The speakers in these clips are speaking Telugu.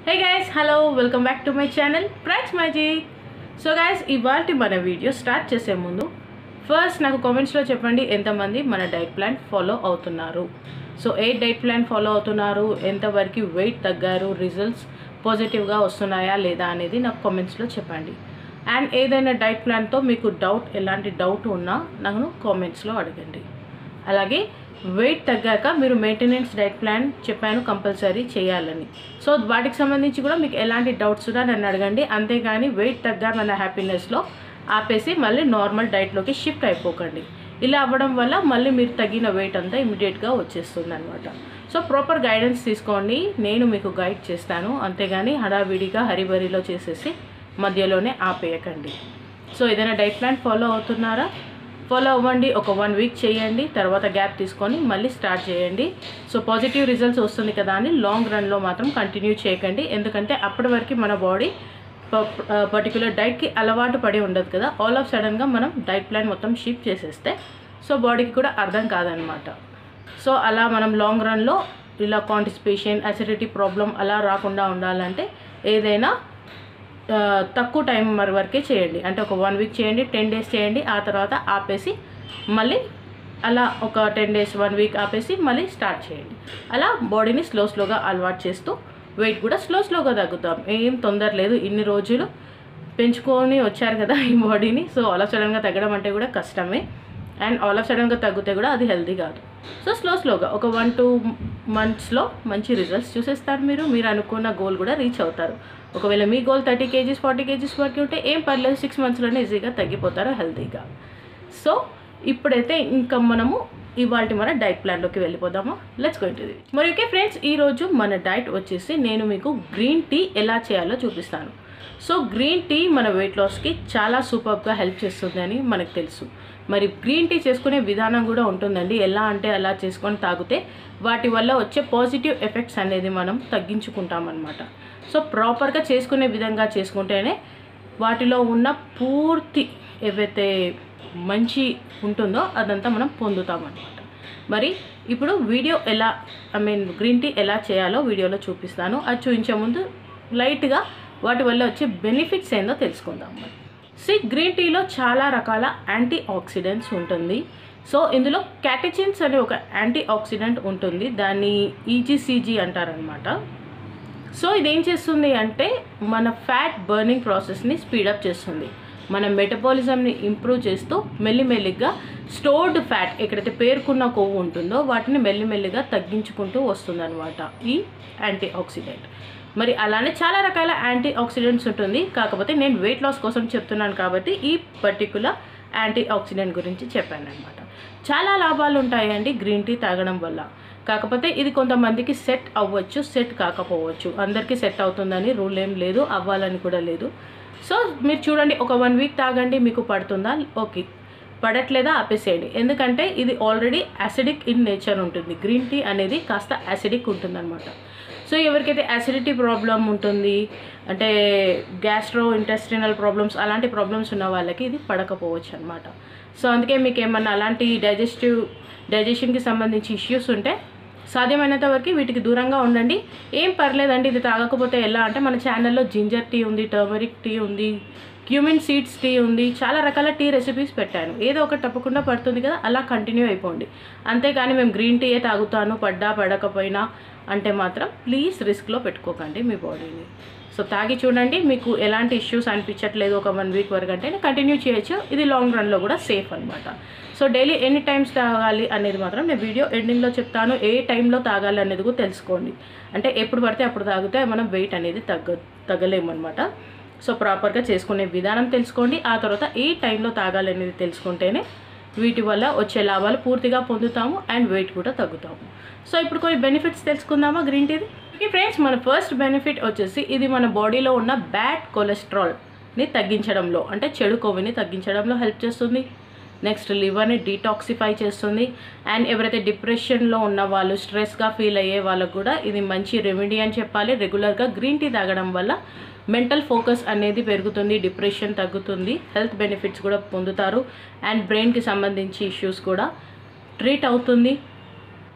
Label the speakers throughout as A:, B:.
A: hey guys hello welcome back to my channel ప్రైట్స్ మ్యాజిక్ సో గైస్ ఇవాళ మన వీడియో స్టార్ట్ చేసే ముందు ఫస్ట్ నాకు కామెంట్స్లో చెప్పండి ఎంతమంది మన డైట్ ప్లాన్ ఫాలో అవుతున్నారు సో ఏ డైట్ ప్లాన్ ఫాలో అవుతున్నారు ఎంతవరకు వెయిట్ తగ్గారు రిజల్ట్స్ పాజిటివ్గా వస్తున్నాయా లేదా అనేది నాకు కామెంట్స్లో చెప్పండి అండ్ ఏదైనా డైట్ ప్లాన్తో మీకు డౌట్ ఎలాంటి డౌట్ ఉన్నా నాకు కామెంట్స్లో అడగండి అలాగే వెయిట్ తగ్గాక మీరు మెయింటెనెన్స్ డైట్ ప్లాన్ చెప్పాను కంపల్సరీ చేయాలని సో వాటికి సంబంధించి కూడా మీకు ఎలాంటి డౌట్స్ ఉన్నా నన్ను అడగండి అంతేగాని వెయిట్ తగ్గామన్న హ్యాపీనెస్లో ఆపేసి మళ్ళీ నార్మల్ డైట్లోకి షిఫ్ట్ అయిపోకండి ఇలా అవ్వడం వల్ల మళ్ళీ మీరు తగ్గిన వెయిట్ అంతా ఇమీడియట్గా వచ్చేస్తుంది అనమాట సో ప్రాపర్ గైడెన్స్ తీసుకోండి నేను మీకు గైడ్ చేస్తాను అంతేగాని హడావిడిగా హరిబరిలో చేసేసి మధ్యలోనే ఆపేయకండి సో ఏదైనా డైట్ ప్లాన్ ఫాలో అవుతున్నారా ఫాలో అవ్వండి ఒక వన్ వీక్ చేయండి తర్వాత గ్యాప్ తీసుకొని మళ్ళీ స్టార్ట్ చేయండి సో పాజిటివ్ రిజల్ట్స్ వస్తుంది కదా అని లాంగ్ రన్లో మాత్రం కంటిన్యూ చేయకండి ఎందుకంటే అప్పటి వరకు మన బాడీ పర్టికులర్ డైట్కి అలవాటు పడి ఉండదు కదా ఆల్ ఆఫ్ సడన్గా మనం డైట్ ప్లాన్ మొత్తం షిఫ్ట్ చేసేస్తే సో బాడీకి కూడా అర్థం కాదనమాట సో అలా మనం లాంగ్ రన్లో ఇలా కాంటిస్పేషన్ అసిడిటీ ప్రాబ్లం అలా రాకుండా ఉండాలంటే ఏదైనా ఆ, తక్కువ టైం మరి వరకే చేయండి అంటే ఒక వన్ వీక్ చేయండి టెన్ డేస్ చేయండి ఆ తర్వాత ఆపేసి మళ్ళీ అలా ఒక టెన్ డేస్ వన్ వీక్ ఆపేసి మళ్ళీ స్టార్ట్ చేయండి అలా బాడీని స్లో స్లోగా అలవాటు చేస్తూ వెయిట్ కూడా స్లో స్లోగా తగ్గుతాం ఏం తొందర లేదు ఇన్ని రోజులు పెంచుకొని వచ్చారు కదా ఈ బాడీని సో ఆల్ ఆఫ్ సడన్గా తగ్గడం అంటే కూడా కష్టమే అండ్ ఆల్ ఆఫ్ సడన్గా తగ్గితే కూడా అది హెల్తీ కాదు సో స్లో స్లోగా ఒక వన్ టూ మంత్స్లో మంచి రిజల్ట్స్ చూసేస్తారు మీరు మీరు అనుకున్న గోల్ కూడా రీచ్ అవుతారు ఒకవేళ మీ goal thirty kgs forty kgs వరకు ఉంటే ఏం పర్లేదు సిక్స్ మంత్స్లోనే ఈజీగా తగ్గిపోతారు హెల్తీగా సో ఇప్పుడైతే ఇంకా మనము ఇవాళ మన డైట్ ప్లాన్లోకి వెళ్ళిపోదామా లెట్స్ గో ఇంటి మరి ఓకే ఫ్రెండ్స్ ఈరోజు మన డైట్ వచ్చేసి నేను మీకు గ్రీన్ టీ ఎలా చేయాలో చూపిస్తాను సో గ్రీన్ టీ మన వెయిట్ లాస్కి చాలా సూపర్గా హెల్ప్ చేస్తుందని మనకు తెలుసు మరి గ్రీన్ టీ చేసుకునే విధానం కూడా ఉంటుందండి ఎలా అంటే అలా చేసుకొని తాగితే వాటి వల్ల వచ్చే పాజిటివ్ ఎఫెక్ట్స్ అనేది మనం తగ్గించుకుంటాం అనమాట సో ప్రాపర్గా చేసుకునే విధంగా చేసుకుంటేనే వాటిలో ఉన్న పూర్తి ఏవైతే మంచి ఉంటుందో అదంతా మనం పొందుతామన్నమాట మరి ఇప్పుడు వీడియో ఎలా ఐ మీన్ గ్రీన్ టీ ఎలా చేయాలో వీడియోలో చూపిస్తాను అది చూపించే ముందు లైట్గా వాటి వల్ల వచ్చే బెనిఫిట్స్ ఏందో తెలుసుకుందాం మరి సి గ్రీన్ టీలో చాలా రకాల యాంటీ ఆక్సిడెంట్స్ ఉంటుంది సో ఇందులో క్యాటచిన్స్ అనే ఒక యాంటీ ఆక్సిడెంట్ ఉంటుంది దాన్ని ఈజీసీజీ అంటారనమాట సో ఇది ఏం చేస్తుంది అంటే మన ఫ్యాట్ బర్నింగ్ ప్రాసెస్ని స్పీడప్ చేస్తుంది మన మెటబాలిజంని ఇంప్రూవ్ చేస్తూ మెల్లిమెల్లిగా స్టోర్డ్ ఫ్యాట్ ఎక్కడైతే పేర్కొన్న కొవ్వు ఉంటుందో వాటిని మెల్లిమెల్లిగా తగ్గించుకుంటూ వస్తుందన్నమాట ఈ యాంటీ ఆక్సిడెంట్ మరి అలానే చాలా రకాల యాంటీ ఆక్సిడెంట్స్ ఉంటుంది కాకపోతే నేను వెయిట్ లాస్ కోసం చెప్తున్నాను కాబట్టి ఈ పర్టికులర్ యాంటీ ఆక్సిడెంట్ గురించి చెప్పాను అనమాట చాలా లాభాలు ఉంటాయండి గ్రీన్ టీ తాగడం వల్ల కాకపోతే ఇది కొంతమందికి సెట్ అవ్వచ్చు సెట్ కాకపోవచ్చు అందరికీ సెట్ అవుతుందని రూల్ ఏం లేదు అవ్వాలని కూడా లేదు సో మీరు చూడండి ఒక వన్ వీక్ తాగండి మీకు పడుతుందా ఓకే పడట్లేదా ఆపేసేయండి ఎందుకంటే ఇది ఆల్రెడీ యాసిడిక్ ఇన్ నేచర్ ఉంటుంది గ్రీన్ టీ అనేది కాస్త యాసిడిక్ ఉంటుందన్నమాట సో ఎవరికైతే యాసిడిటీ ప్రాబ్లం ఉంటుంది అంటే గ్యాస్ట్రో ఇంటెస్టినల్ ప్రాబ్లమ్స్ అలాంటి ప్రాబ్లమ్స్ ఉన్న వాళ్ళకి ఇది పడకపోవచ్చు అనమాట సో అందుకే మీకు ఏమన్నా అలాంటి డైజెస్టివ్ డైజెషన్కి సంబంధించి ఇష్యూస్ ఉంటే సాధ్యమైనంత వరకు వీటికి దూరంగా ఉండండి ఏం పర్లేదండి ఇది తాగకపోతే ఎలా అంటే మన ఛానల్లో జింజర్ టీ ఉంది టర్మరిక్ టీ ఉంది క్యూమిన్ సీడ్స్ టీ ఉంది చాలా రకాల టీ రెసిపీస్ పెట్టాను ఏదో ఒకటి తప్పకుండా పడుతుంది కదా అలా కంటిన్యూ అయిపోండి అంతేగాని మేము గ్రీన్ టీయే తాగుతాను పడ్డా పడకపోయినా అంటే మాత్రం ప్లీజ్ రిస్క్లో పెట్టుకోకండి మీ బాడీని సో తాగి చూడండి మీకు ఎలాంటి ఇష్యూస్ అనిపించట్లేదు ఒక వన్ వీక్ వరకు అంటే కంటిన్యూ చేయొచ్చు ఇది లాంగ్ రన్లో కూడా సేఫ్ అనమాట సో డైలీ ఎన్ని టైమ్స్ తాగాలి అనేది మాత్రం నేను వీడియో ఎండింగ్లో చెప్తాను ఏ టైంలో తాగాలి అనేది కూడా తెలుసుకోండి అంటే ఎప్పుడు పడితే అప్పుడు తాగితే మనం వెయిట్ అనేది తగ్గ తగ్గలేమన్నమాట సో ప్రాపర్గా చేసుకునే విధానం తెలుసుకోండి ఆ తర్వాత ఏ టైంలో తాగాలి అనేది తెలుసుకుంటేనే వీటి వల్ల వచ్చే లాభాలు పూర్తిగా పొందుతాము అండ్ వెయిట్ కూడా తగ్గుతాము సో ఇప్పుడు కొన్ని బెనిఫిట్స్ తెలుసుకుందామా గ్రీన్ టీది ఓకే ఫ్రెండ్స్ మన ఫస్ట్ బెనిఫిట్ వచ్చేసి ఇది మన బాడీలో ఉన్న బ్యాడ్ కొలెస్ట్రాల్ని తగ్గించడంలో అంటే చెడు కొవ్వుని తగ్గించడంలో హెల్ప్ చేస్తుంది నెక్స్ట్ లివర్ని డీటాక్సిఫై చేస్తుంది అండ్ ఎవరైతే డిప్రెషన్లో ఉన్న వాళ్ళు స్ట్రెస్గా ఫీల్ అయ్యే వాళ్ళకు కూడా ఇది మంచి రెమెడీ అని చెప్పాలి రెగ్యులర్గా గ్రీన్ టీ తాగడం వల్ల మెంటల్ ఫోకస్ అనేది పెరుగుతుంది డిప్రెషన్ తగ్గుతుంది హెల్త్ బెనిఫిట్స్ కూడా పొందుతారు అండ్ బ్రెయిన్కి సంబంధించి ఇష్యూస్ కూడా ట్రీట్ అవుతుంది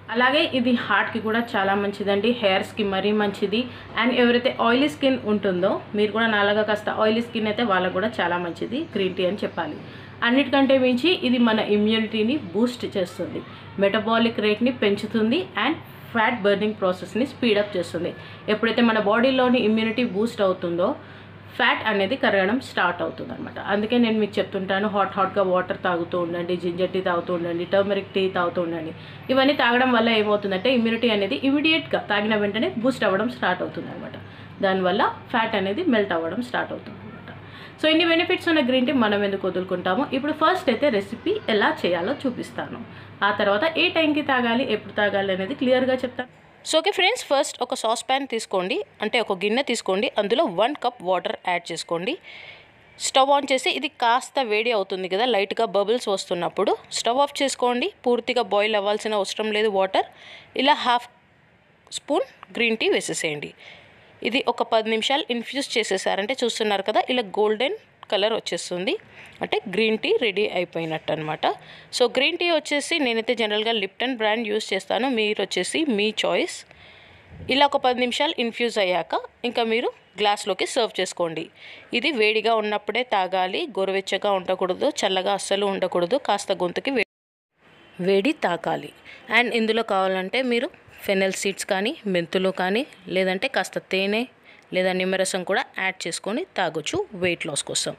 A: అలాగే ఇది హార్ట్కి కూడా చాలా మంచిదండి హెయిర్స్కి మరీ మంచిది అండ్ ఎవరైతే ఆయిలీ స్కిన్ ఉంటుందో మీరు కూడా నాలాగా కాస్త ఆయిలీ స్కిన్ అయితే వాళ్ళకు కూడా చాలా మంచిది గ్రీన్ టీ అని చెప్పాలి అన్నిటికంటే మించి ఇది మన ఇమ్యూనిటీని బూస్ట్ చేస్తుంది మెటబాలిక్ రేట్ని పెంచుతుంది అండ్ ఫ్యాట్ బర్నింగ్ ప్రాసెస్ని స్పీడప్ చేస్తుంది ఎప్పుడైతే మన బాడీలోని ఇమ్యూనిటీ బూస్ట్ అవుతుందో ఫ్యాట్ అనేది కరగడం స్టార్ట్ అవుతుంది అనమాట అందుకే నేను మీకు చెప్తుంటాను హాట్ హాట్గా వాటర్ తాగుతూ ఉండండి జింజర్ టీ తాగుతూ ఉండండి టర్మరిక్ టీ తాగుతూ ఉండండి ఇవన్నీ తాగడం వల్ల ఏమవుతుందంటే ఇమ్యూనిటీ అనేది ఇమీడియట్గా తాగిన వెంటనే బూస్ట్ అవ్వడం స్టార్ట్ అవుతుంది అనమాట దానివల్ల ఫ్యాట్ అనేది మెల్ట్ అవ్వడం స్టార్ట్ అవుతుంది అనమాట సో ఇన్ని బెనిఫిట్స్ ఉన్న గ్రీన్ టీ మనం ఎందుకు వదులుకుంటాము ఇప్పుడు ఫస్ట్ అయితే రెసిపీ ఎలా చేయాలో చూపిస్తాను ఆ తర్వాత ఏ టైంకి తాగాలి ఎప్పుడు తాగాలి అనేది క్లియర్గా చెప్తాను సో ఓకే ఫ్రెండ్స్ ఫస్ట్ ఒక సాస్ ప్యాన్ తీసుకోండి అంటే ఒక గిన్నె తీసుకోండి అందులో వన్ కప్ వాటర్ యాడ్ చేసుకోండి స్టవ్ ఆన్ చేసి ఇది కాస్త వేడి అవుతుంది కదా లైట్గా బబుల్స్ వస్తున్నప్పుడు స్టవ్ ఆఫ్ చేసుకోండి పూర్తిగా బాయిల్ అవ్వాల్సిన అవసరం లేదు వాటర్ ఇలా హాఫ్ స్పూన్ గ్రీన్ టీ వేసేసేయండి ఇది ఒక పది నిమిషాలు ఇన్ఫ్యూజ్ చేసేసారంటే చూస్తున్నారు కదా ఇలా గోల్డెన్ కలర్ వచ్చేస్తుంది అంటే గ్రీన్ టీ రెడీ అయిపోయినట్టు అనమాట సో గ్రీన్ టీ వచ్చేసి నేనైతే జనరల్గా లిప్టన్ బ్రాండ్ యూస్ చేస్తాను మీరు వచ్చేసి మీ చాయిస్ ఇలా ఒక పది నిమిషాలు ఇన్ఫ్యూజ్ అయ్యాక ఇంకా మీరు గ్లాస్లోకి సర్వ్ చేసుకోండి ఇది వేడిగా ఉన్నప్పుడే తాగాలి గోరువెచ్చగా ఉండకూడదు చల్లగా అస్సలు ఉండకూడదు కాస్త గొంతుకి వే వేడి తాకాలి అండ్ ఇందులో కావాలంటే మీరు ఫెనెల్ సీడ్స్ కానీ మెంతులు కానీ లేదంటే కాస్త తేనె లేదా నిమ్మరసం కూడా యాడ్ చేసుకొని తాగొచ్చు వెయిట్ లాస్ కోసం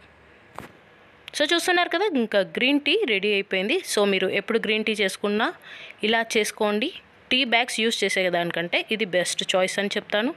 A: సో చూస్తున్నారు కదా ఇంకా గ్రీన్ టీ రెడీ అయిపోయింది సో మీరు ఎప్పుడు గ్రీన్ టీ చేసుకున్నా ఇలా చేసుకోండి టీ బ్యాగ్స్ యూస్ చేసేదానికంటే ఇది బెస్ట్ చాయిస్ అని చెప్తాను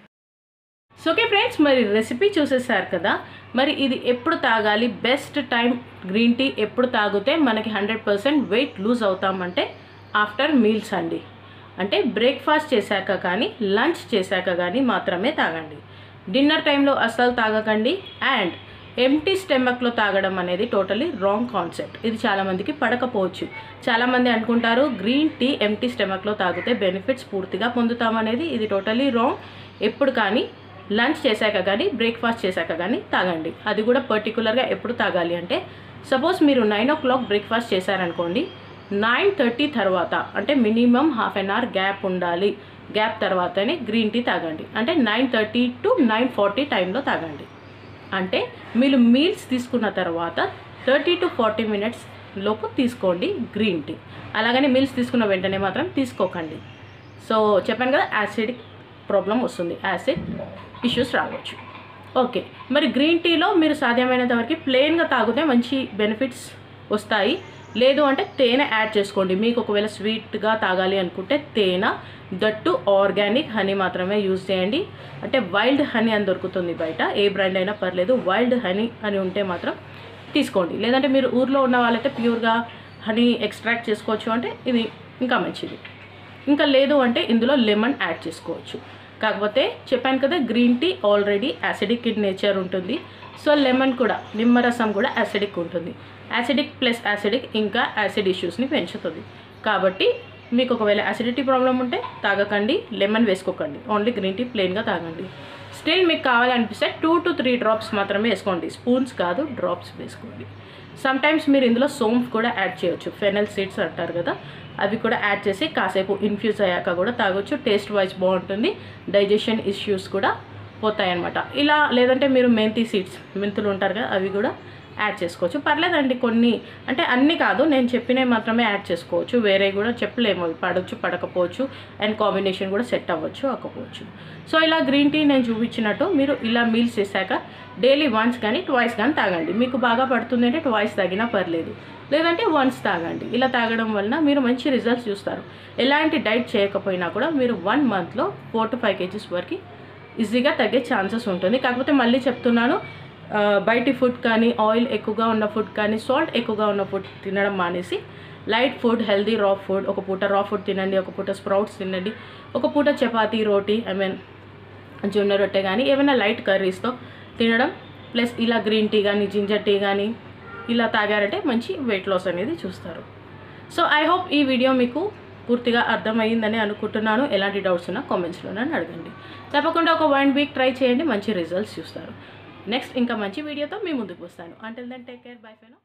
A: సో ఓకే ఫ్రెండ్స్ మరి రెసిపీ చూసేసారు కదా మరి ఇది ఎప్పుడు తాగాలి బెస్ట్ టైం గ్రీన్ టీ ఎప్పుడు తాగితే మనకి హండ్రెడ్ పర్సెంట్ వెయిట్ లూజ్ అవుతామంటే ఆఫ్టర్ మీల్స్ అండి అంటే బ్రేక్ఫాస్ట్ చేశాక కానీ లంచ్ చేశాక కానీ మాత్రమే తాగండి డిన్నర్ టైంలో అస్సలు తాగకండి అండ్ ఎంటీ స్టెమక్లో తాగడం అనేది టోటలీ రాంగ్ కాన్సెప్ట్ ఇది చాలామందికి పడకపోవచ్చు చాలామంది అనుకుంటారు గ్రీన్ టీ ఎంటీ స్టెమక్లో తాగితే బెనిఫిట్స్ పూర్తిగా పొందుతామనేది ఇది టోటలీ రాంగ్ ఎప్పుడు కానీ లంచ్ చేశాక కానీ బ్రేక్ఫాస్ట్ చేశాక కానీ తాగండి అది కూడా పర్టికులర్గా ఎప్పుడు తాగాలి అంటే సపోజ్ మీరు నైన్ ఓ క్లాక్ బ్రేక్ఫాస్ట్ చేశారనుకోండి నైన్ థర్టీ తర్వాత అంటే minimum half an hour gap ఉండాలి గ్యాప్ తర్వాతనే గ్రీన్ టీ తాగండి అంటే nine thirty to nine forty టైంలో తాగండి అంటే మీరు మీల్స్ తీసుకున్న తర్వాత థర్టీ టు ఫార్టీ మినిట్స్ లోపు తీసుకోండి గ్రీన్ టీ అలాగని మీల్స్ తీసుకున్న వెంటనే మాత్రం తీసుకోకండి సో చెప్పాను కదా యాసిడిక్ ప్రాబ్లం వస్తుంది యాసిడ్ ఇష్యూస్ రావచ్చు ఓకే మరి గ్రీన్ టీలో మీరు సాధ్యమైనంత వరకు ప్లెయిన్గా తాగితే మంచి బెనిఫిట్స్ వస్తాయి లేదు అంటే తేనె యాడ్ చేసుకోండి మీకు ఒకవేళ స్వీట్గా తాగాలి అనుకుంటే తేనె దట్టు ఆర్గానిక్ హనీ మాత్రమే యూజ్ చేయండి అంటే వైల్డ్ హనీ అని దొరుకుతుంది బయట ఏ బ్రాండ్ అయినా పర్లేదు వైల్డ్ హనీ అని ఉంటే మాత్రం తీసుకోండి లేదంటే మీరు ఊర్లో ఉన్న వాళ్ళైతే ప్యూర్గా హనీ ఎక్స్ట్రాక్ట్ చేసుకోవచ్చు అంటే ఇది ఇంకా మంచిది ఇంకా లేదు అంటే ఇందులో లెమన్ యాడ్ చేసుకోవచ్చు కాకపోతే చెప్పాను కదా green tea already acidic in nature ఉంటుంది సో లెమన్ కూడా నిమ్మరసం కూడా యాసిడిక్ ఉంటుంది యాసిడిక్ ప్లస్ యాసిడిక్ ఇంకా యాసిడ్ ఇష్యూస్ని పెంచుతుంది కాబట్టి మీకు ఒకవేళ యాసిడిటీ ప్రాబ్లం ఉంటే తాగకండి లెమన్ వేసుకోకండి ఓన్లీ గ్రీన్ టీ ప్లెయిన్గా తాగండి స్టిల్ మీకు కావాలనిపిస్తే టూ టు త్రీ డ్రాప్స్ మాత్రమే వేసుకోండి స్పూన్స్ కాదు డ్రాప్స్ వేసుకోండి సమ్ టైమ్స్ మీరు ఇందులో సోంఫ్ కూడా యాడ్ చేయొచ్చు ఫెనల్ సీడ్స్ అంటారు కదా అవి కూడా యాడ్ చేసి కాసేపు ఇన్ఫ్యూజ్ అయ్యాక కూడా తాగొచ్చు టేస్ట్ వైజ్ బాగుంటుంది డైజెషన్ ఇష్యూస్ కూడా పోతాయన్నమాట ఇలా లేదంటే మీరు మెంతి సీడ్స్ మెంతులు ఉంటారు కదా అవి కూడా యాడ్ చేసుకోవచ్చు పర్లేదండి కొన్ని అంటే అన్నీ కాదు నేను చెప్పినవి మాత్రమే యాడ్ చేసుకోవచ్చు వేరే కూడా చెప్పలేము అవి పడవచ్చు పడకపోవచ్చు అండ్ కాంబినేషన్ కూడా సెట్ అవ్వచ్చు అవ్వకపోవచ్చు సో ఇలా గ్రీన్ టీ నేను చూపించినట్టు మీరు ఇలా మీల్స్ చేశాక డైలీ వన్స్ కానీ ట్వైస్ కానీ తాగండి మీకు బాగా పడుతుంది అంటే ట్వైస్ తాగినా పర్లేదు లేదంటే వన్స్ తాగండి ఇలా తాగడం వలన మీరు మంచి రిజల్ట్స్ చూస్తారు ఎలాంటి డైట్ చేయకపోయినా కూడా మీరు వన్ మంత్లో ఫోర్ టు ఫైవ్ కేజీస్ వరకు ఈజీగా తగ్గే ఛాన్సెస్ ఉంటుంది కాకపోతే మళ్ళీ చెప్తున్నాను ఆ, బయటి ఫుడ్ కానీ ఆయిల్ ఎక్కువగా ఉన్న ఫుడ్ కానీ సాల్ట్ ఎక్కువగా ఉన్న ఫుడ్ తినడం మానేసి light food healthy raw food ఒక పూట రా ఫుడ్ తినండి ఒక పూట స్ప్రౌట్స్ తినండి ఒక పూట చపాతీ రోటీ ఐ మీన్ జొన్న రొట్టె కానీ ఏమైనా లైట్ కర్రీస్తో తినడం ప్లస్ ఇలా గ్రీన్ టీ కానీ జింజర్ టీ కానీ ఇలా తాగారంటే మంచి వెయిట్ లాస్ అనేది చూస్తారు సో ఐ హోప్ ఈ వీడియో మీకు పూర్తిగా అర్థమైందని అనుకుంటున్నాను ఎలాంటి డౌట్స్ ఉన్నా కామెంట్స్లోనే అడగండి తప్పకుండా ఒక వన్ వీక్ ట్రై చేయండి మంచి రిజల్ట్స్ చూస్తారు నెక్స్ట్ ఇంకా మంచి వీడియోతో మీ ముందుకు వస్తాను until then take care bye ఫైనో